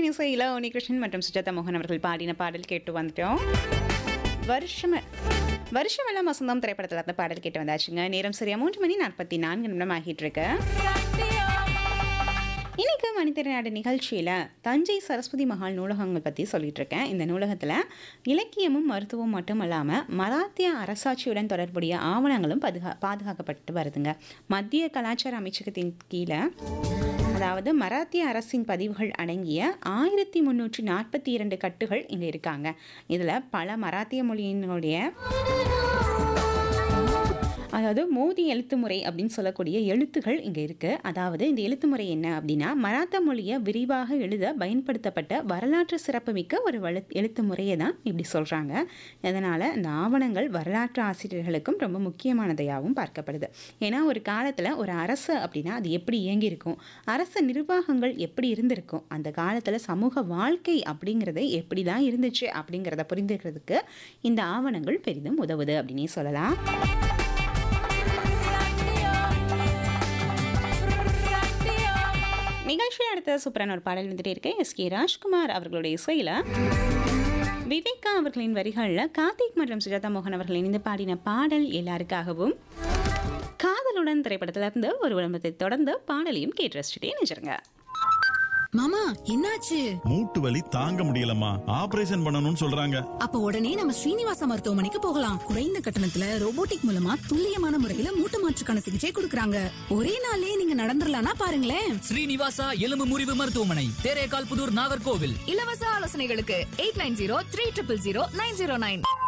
ஹரிஹரன் இசையில் உனிகிருஷ்ணன் மற்றும் சுஜாதா மோகன் அவர்கள் பாடின பாடல் கேட்டு வந்துட்டோம் வருஷம் வருஷமெல்லாம் வசந்தம் திரைப்படத்தில் அந்த பாடல் கேட்டு வந்தாச்சுங்க நேரம் சரியா மூன்று மணி நாற்பத்தி நான்கு நிமிடம் ஆகிட்டு இருக்கு இன்னைக்கு மனிதநாடு நிகழ்ச்சியில் தஞ்சை சரஸ்வதி மகால் நூலகங்கள் பற்றி சொல்லிட்டு இருக்கேன் இந்த நூலகத்தில் இலக்கியமும் மருத்துவம் மட்டும் இல்லாமல் மராத்திய அரசாட்சியுடன் தொடர்புடைய ஆவணங்களும் பாதுகா பாதுகாக்கப்பட்டு வருதுங்க மத்திய கலாச்சார அமைச்சகத்தின் கீழே அதாவது மராத்திய அரசின் பதிவுகள் அடங்கிய ஆயிரத்தி முந்நூற்றி நாற்பத்தி இரண்டு கட்டுகள் இங்கே இருக்காங்க இதில் பல மராத்திய மொழியினுடைய அதாவது மோதி எழுத்து முறை அப்படின்னு சொல்லக்கூடிய எழுத்துகள் இங்கே இருக்குது அதாவது இந்த எழுத்து முறை என்ன அப்படின்னா மராத்தா மொழியை விரிவாக எழுத பயன்படுத்தப்பட்ட வரலாற்று சிறப்புமிக்க ஒரு வழு எழுத்து முறையை தான் இப்படி சொல்கிறாங்க இதனால் இந்த ஆவணங்கள் வரலாற்று ஆசிரியர்களுக்கும் ரொம்ப முக்கியமானதையாகவும் பார்க்கப்படுது ஏன்னா ஒரு காலத்தில் ஒரு அரசு அப்படின்னா அது எப்படி இயங்கியிருக்கும் அரசு நிர்வாகங்கள் எப்படி இருந்திருக்கும் அந்த காலத்தில் சமூக வாழ்க்கை அப்படிங்கிறது எப்படி தான் இருந்துச்சு அப்படிங்கிறத புரிந்துக்கிறதுக்கு இந்த ஆவணங்கள் பெரிதும் உதவுது அப்படின்னே சொல்லலாம் நிகழ்ச்சியில் அடுத்த சூப்பரான ஒரு பாடல் வந்துட்டே இருக்கு எஸ் கே ராஜ்குமார் அவர்களுடைய இசையில் விவேகா அவர்களின் வரிகளில் கார்த்திக் மற்றும் சுஜாதா மோகன் அவர்கள் இணைந்து பாடின பாடல் எல்லாருக்காகவும் காதலுடன் திரைப்படத்துல இருந்து ஒரு விளம்பரத்தை தொடர்ந்து பாடலையும் கேட்டு ரசிச்சுட்டே நினைச்சிருங்க மாமா என்னாச்சு மூட்டு வலி தாங்க முடியலம்மா ஆபரேஷன் பண்ணணும்னு சொல்றாங்க அப்ப உடனே நம்ம ஸ்ரீனிவாச மருத்துவமனைக்கு போகலாம் குறைந்த கட்டணத்துல ரோபோட்டிக் மூலமா துல்லியமான முறையில மூட்டு மாற்றுக்கான சிகிச்சை கொடுக்கறாங்க ஒரே நாள்லயே நீங்க நடந்துடலாம்னா பாருங்களேன் ஸ்ரீனிவாசா எலும்பு முறிவு மருத்துவமனை தேரேகால் புதூர் நாகர்கோவில் இலவச ஆலோசனைகளுக்கு eight nine zero three triple zero nine zero nine